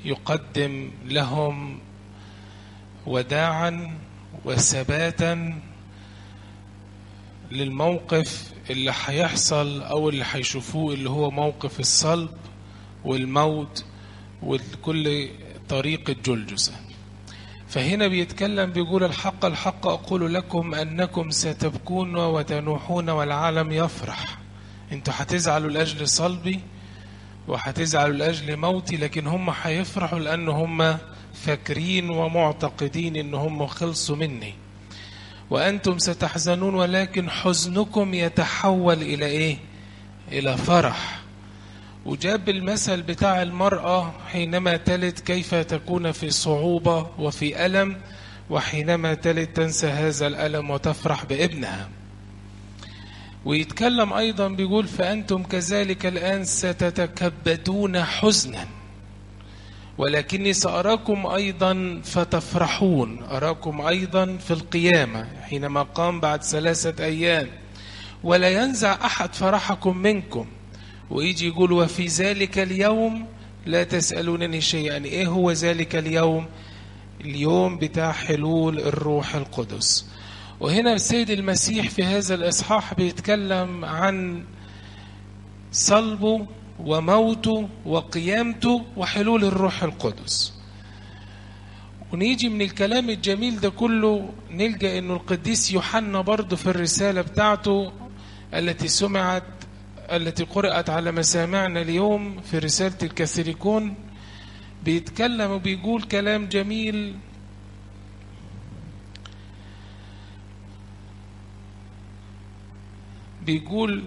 يقدم لهم وداعا وثباتا للموقف اللي هيحصل او اللي هيشوفوه اللي هو موقف الصلب والموت وكل طريق الجلجسة فهنا بيتكلم بيقول الحق الحق أقول لكم أنكم ستبكون وتنوحون والعالم يفرح انتوا هتزعلوا لأجل صلبي وهتزعلوا لأجل موتي لكن هم هيفرحوا لأن هم فاكرين ومعتقدين ان هم خلصوا مني وأنتم ستحزنون ولكن حزنكم يتحول إلى إيه إلى فرح وجاب المثل بتاع المرأة حينما تلد كيف تكون في صعوبة وفي ألم وحينما تلد تنسى هذا الألم وتفرح بابنها ويتكلم أيضا بيقول فأنتم كذلك الآن ستتكبدون حزنا ولكني سأراكم أيضا فتفرحون أراكم أيضا في القيامة حينما قام بعد ثلاثة أيام ولا ينزع أحد فرحكم منكم ويجي يقول وفي ذلك اليوم لا تسألونني شيئا يعني إيه هو ذلك اليوم اليوم بتاع حلول الروح القدس وهنا السيد المسيح في هذا الإصحاح بيتكلم عن صلبه وموته وقيامته وحلول الروح القدس ونيجي من الكلام الجميل ده كله نلقى انه القديس يوحنا برضه في الرسالة بتاعته التي سمعت التي قرأت على مسامعنا اليوم في رسالة الكاثوليكون بيتكلم وبيقول كلام جميل بيقول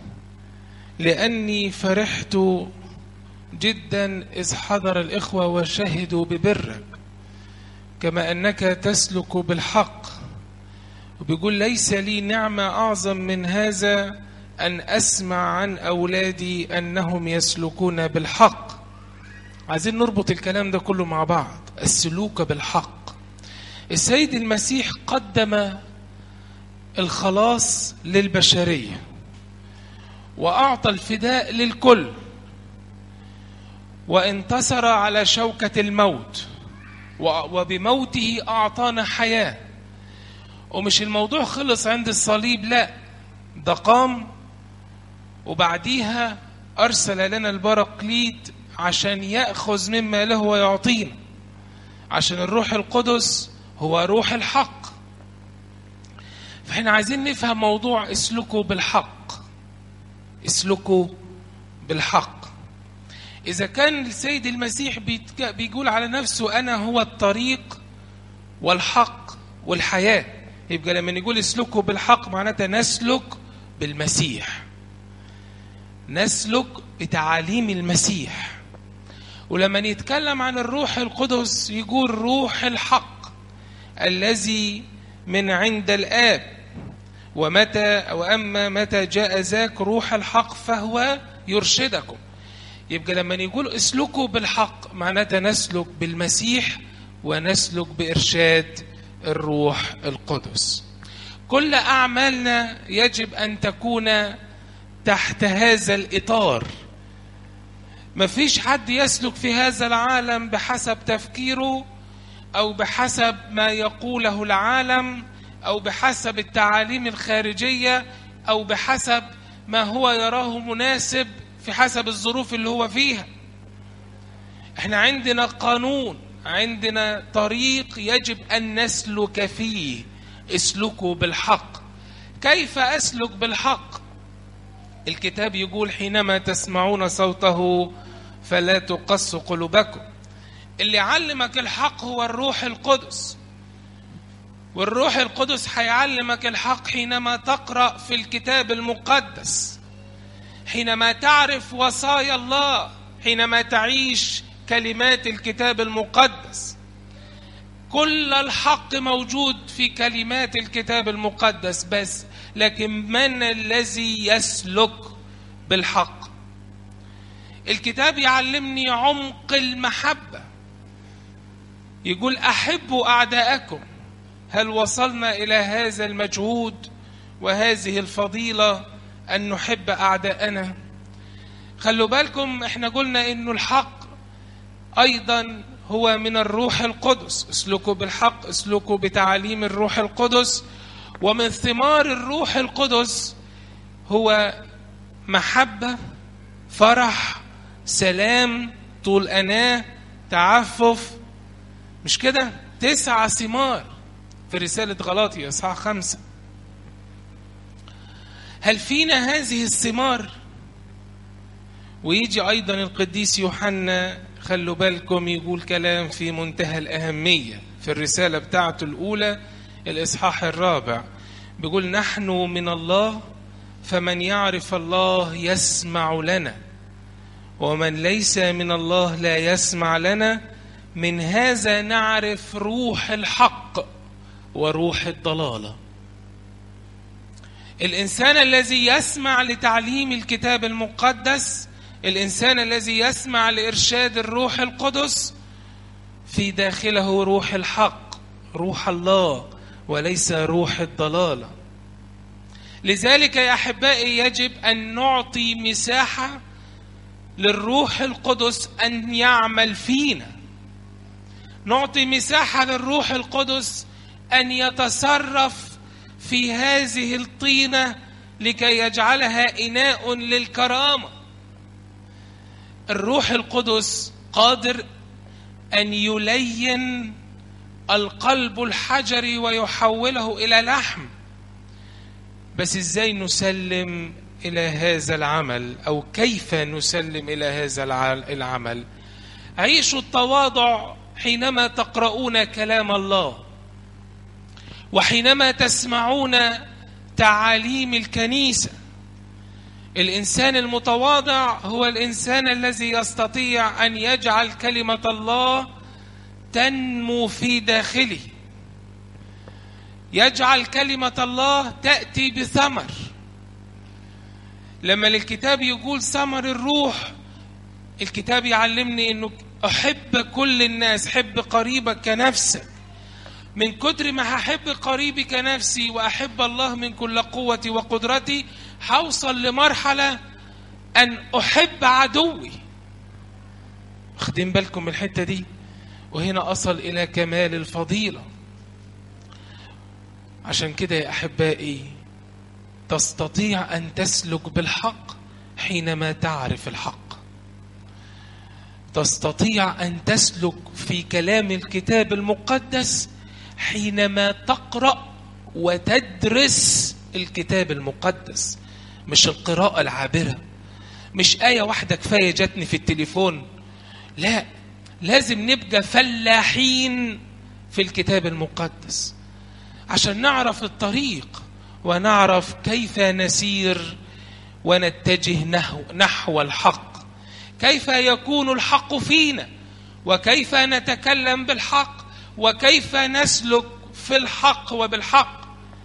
لأني فرحت جدا إذ حضر الإخوة وشهدوا ببرك كما أنك تسلك بالحق وبيقول ليس لي نعمة أعظم من هذا أن أسمع عن أولادي أنهم يسلكون بالحق عايزين نربط الكلام ده كله مع بعض السلوك بالحق السيد المسيح قدم الخلاص للبشريه وأعطى الفداء للكل وانتصر على شوكة الموت وبموته أعطانا حياة ومش الموضوع خلص عند الصليب لا ده قام وبعديها أرسل لنا البراقليت عشان يأخذ مما له ويعطينا عشان الروح القدس هو روح الحق فاحنا عايزين نفهم موضوع اسلكوا بالحق اسلكوا بالحق إذا كان السيد المسيح بيقول على نفسه أنا هو الطريق والحق والحياة يبقى لما نقول اسلكوا بالحق معناتها نسلك بالمسيح نسلك بتعاليم المسيح ولما يتكلم عن الروح القدس يقول روح الحق الذي من عند الآب ومتى وأما متى جاء ذاك روح الحق فهو يرشدكم يبقى لما يقول اسلكوا بالحق معناتها نسلك بالمسيح ونسلك بإرشاد الروح القدس كل أعمالنا يجب أن تكون تحت هذا الإطار مفيش حد يسلك في هذا العالم بحسب تفكيره أو بحسب ما يقوله العالم أو بحسب التعاليم الخارجية أو بحسب ما هو يراه مناسب في حسب الظروف اللي هو فيها احنا عندنا قانون عندنا طريق يجب أن نسلك فيه اسلكوا بالحق كيف أسلك بالحق الكتاب يقول حينما تسمعون صوته فلا تقص قلوبكم اللي علمك الحق هو الروح القدس والروح القدس هيعلمك الحق حينما تقرأ في الكتاب المقدس حينما تعرف وصايا الله حينما تعيش كلمات الكتاب المقدس كل الحق موجود في كلمات الكتاب المقدس بس لكن من الذي يسلك بالحق الكتاب يعلمني عمق المحبة يقول أحبوا أعداءكم هل وصلنا إلى هذا المجهود وهذه الفضيلة أن نحب أعداءنا خلوا بالكم احنا قلنا إنه الحق أيضا هو من الروح القدس اسلكوا بالحق اسلكوا بتعاليم الروح القدس ومن ثمار الروح القدس هو محبة فرح سلام طول أناة تعفف مش كده تسعة ثمار في رسالة غلاطي إصحاح خمسة هل فينا هذه الثمار ويجي أيضا القديس يوحنا خلوا بالكم يقول كلام في منتهى الأهمية في الرسالة بتاعته الأولى الإصحاح الرابع بيقول نحن من الله فمن يعرف الله يسمع لنا ومن ليس من الله لا يسمع لنا من هذا نعرف روح الحق وروح الضلاله الانسان الذي يسمع لتعليم الكتاب المقدس الانسان الذي يسمع لارشاد الروح القدس في داخله روح الحق روح الله وليس روح الضلاله لذلك يا احبائي يجب ان نعطي مساحه للروح القدس ان يعمل فينا نعطي مساحه للروح القدس ان يتصرف في هذه الطينه لكي يجعلها اناء للكرامه الروح القدس قادر ان يلين القلب الحجري ويحوله الى لحم بس ازاي نسلم الى هذا العمل او كيف نسلم الى هذا العمل عيشوا التواضع حينما تقرؤون كلام الله وحينما تسمعون تعاليم الكنيسه الانسان المتواضع هو الانسان الذي يستطيع ان يجعل كلمه الله تنمو في داخله يجعل كلمه الله تاتي بثمر لما الكتاب يقول ثمر الروح الكتاب يعلمني انه احب كل الناس حب قريبك كنفسك من كتر ما هحب قريبي كنفسي واحب الله من كل قوتي وقدرتي هوصل لمرحله ان احب عدوي واخدين بالكم من الحته دي وهنا اصل الى كمال الفضيله عشان كده يا احبائي تستطيع ان تسلك بالحق حينما تعرف الحق تستطيع ان تسلك في كلام الكتاب المقدس حينما تقرا وتدرس الكتاب المقدس مش القراءه العابره مش ايه واحده كفايه جاتني في التليفون لا لازم نبقى فلاحين في الكتاب المقدس عشان نعرف الطريق ونعرف كيف نسير ونتجه نحو, نحو الحق كيف يكون الحق فينا وكيف نتكلم بالحق وكيف نسلك في الحق وبالحق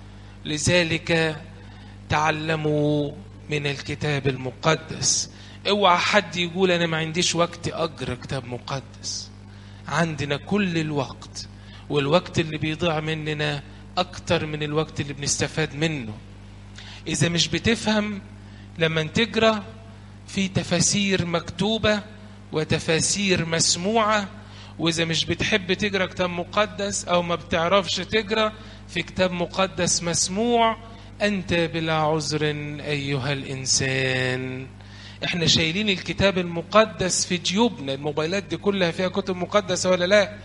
لذلك تعلموا من الكتاب المقدس اوعى حد يقول انا ما عنديش وقت اقرا كتاب مقدس عندنا كل الوقت والوقت اللي بيضيع مننا اكتر من الوقت اللي بنستفاد منه اذا مش بتفهم لما تقرا في تفاسير مكتوبه وتفاسير مسموعه واذا مش بتحب تقرا كتاب مقدس او ما بتعرفش تقرا في كتاب مقدس مسموع انت بلا عذر ايها الانسان احنا شايلين الكتاب المقدس في جيوبنا الموبايلات دي كلها فيها كتب مقدسه ولا لا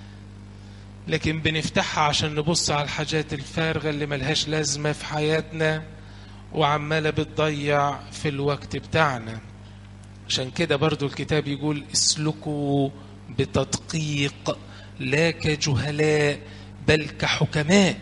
لكن بنفتحها عشان نبص على الحاجات الفارغه اللي ملهاش لازمه في حياتنا وعماله بتضيع في الوقت بتاعنا عشان كده برضو الكتاب يقول اسلكوا بتدقيق لا كجهلاء بل كحكماء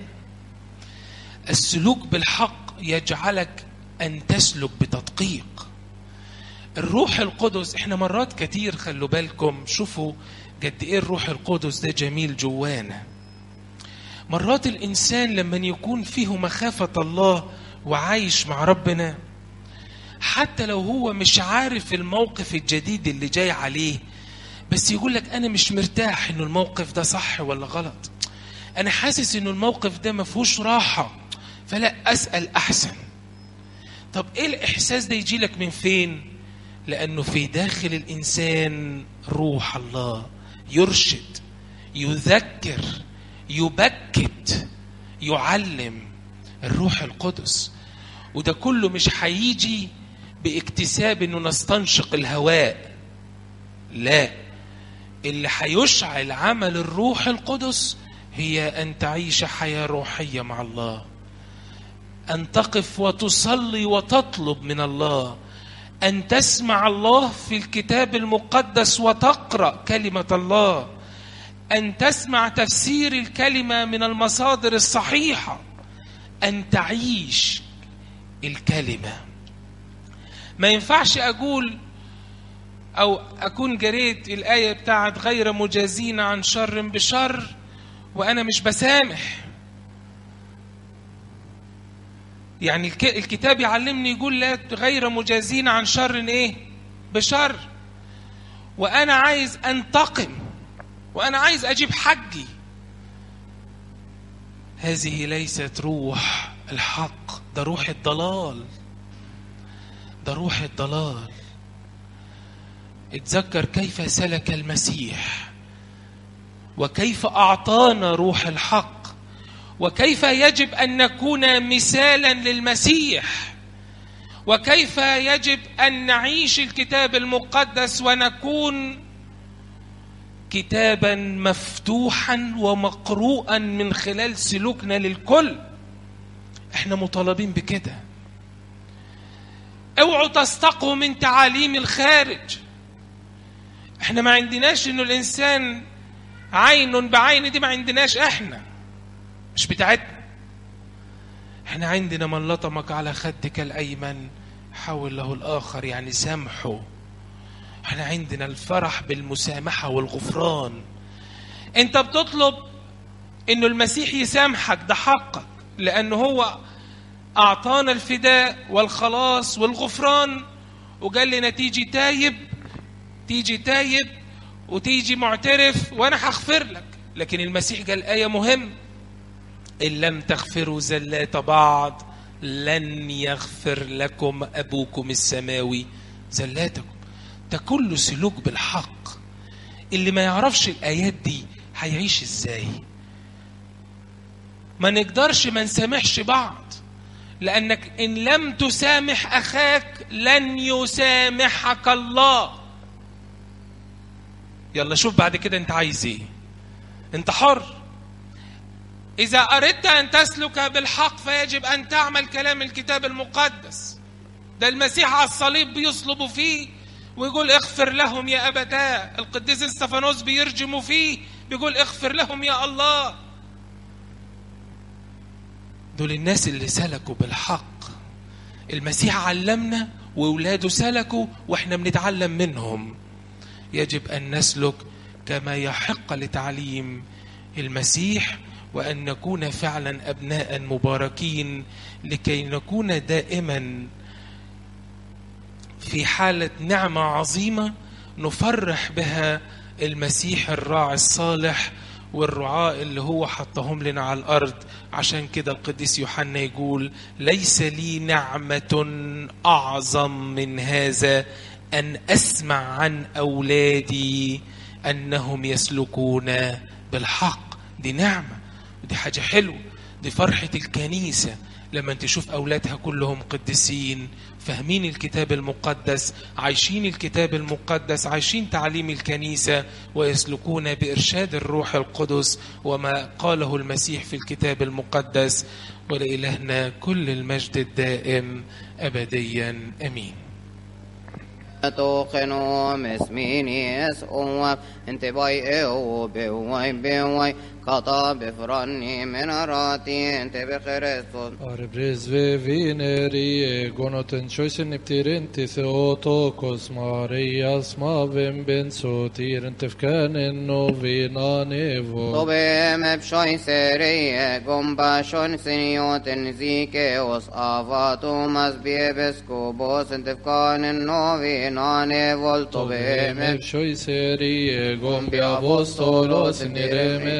السلوك بالحق يجعلك ان تسلك بتدقيق الروح القدس احنا مرات كتير خلوا بالكم شوفوا قد ايه الروح القدس ده جميل جوانا مرات الانسان لما يكون فيه مخافه الله وعايش مع ربنا حتى لو هو مش عارف الموقف الجديد اللي جاي عليه بس يقول لك انا مش مرتاح انه الموقف ده صح ولا غلط انا حاسس انه الموقف ده ما فيهوش راحه فلا اسال احسن طب ايه الاحساس ده يجي لك من فين لأنه في داخل الإنسان روح الله يرشد يذكر يبكت يعلم الروح القدس وده كله مش هيجي باكتساب انه نستنشق الهواء لا اللي هيشعل عمل الروح القدس هي ان تعيش حياه روحيه مع الله ان تقف وتصلي وتطلب من الله ان تسمع الله في الكتاب المقدس وتقرا كلمه الله ان تسمع تفسير الكلمه من المصادر الصحيحه ان تعيش الكلمه ما ينفعش اقول او اكون جريت الايه بتاعت غير مجازين عن شر بشر وانا مش بسامح يعني الكتاب يعلمني يقول لا غير مجازين عن شر ايه بشر وانا عايز انتقم وانا عايز اجيب حقي هذه ليست روح الحق ده روح الضلال ده روح الضلال اتذكر كيف سلك المسيح وكيف اعطانا روح الحق وكيف يجب ان نكون مثالا للمسيح وكيف يجب ان نعيش الكتاب المقدس ونكون كتابا مفتوحا ومقروءا من خلال سلوكنا للكل احنا مطالبين بكده اوعوا تستقوا من تعاليم الخارج احنا ما عندناش انه الانسان عين بعين دي ما عندناش احنا مش بتاعتنا احنا عندنا من لطمك على خدك الايمن حول له الاخر يعني سامحه احنا عندنا الفرح بالمسامحه والغفران انت بتطلب انه المسيح يسامحك ده حقك لانه هو اعطانا الفداء والخلاص والغفران وقال لنا تيجي تايب تيجي تايب وتيجي معترف وانا هغفر لك لكن المسيح قال ايه مهم ان لم تغفروا زلات بعض لن يغفر لكم ابوكم السماوي زلاتكم ده كله سلوك بالحق اللي ما يعرفش الايات دي هيعيش ازاي ما نقدرش ما نسامحش بعض لانك ان لم تسامح اخاك لن يسامحك الله يلا شوف بعد كده انت عايز ايه انت حر اذا اردت ان تسلك بالحق فيجب ان تعمل كلام الكتاب المقدس ده المسيح على الصليب بيصلب فيه ويقول اغفر لهم يا ابتاه القديس استفانوس بيرجم فيه بيقول اغفر لهم يا الله دول الناس اللي سلكوا بالحق المسيح علمنا واولاده سلكوا واحنا بنتعلم منهم يجب ان نسلك كما يحق لتعليم المسيح وان نكون فعلا ابناء مباركين لكي نكون دائما في حاله نعمه عظيمه نفرح بها المسيح الراعي الصالح والرعاء اللي هو حطهم لنا على الارض عشان كده القديس يوحنا يقول ليس لي نعمه اعظم من هذا ان اسمع عن اولادي انهم يسلكون بالحق دي نعمه ودي حاجه حلوه دي فرحه الكنيسه لما تشوف اولادها كلهم قديسين فاهمين الكتاب المقدس عايشين الكتاب المقدس عايشين تعليم الكنيسه ويسلكون بارشاد الروح القدس وما قاله المسيح في الكتاب المقدس ولالهنا كل المجد الدائم ابديا امين توقنوا مسميني اسقوا انت باي او بواي بواي قطع بفراني من راتي انت بخريستوس Arbres ve vineri gonoten choisen iptirenti theotokos Marias mavem ben sotir tefkanen novina nevo طبيم بشوي سرية قنبا شون سنيوت زيكيوس آفاتو مزبي بسكوبوس انتفكان النوفينان فول طبيم Tobem choiseri gombi apostolos nireme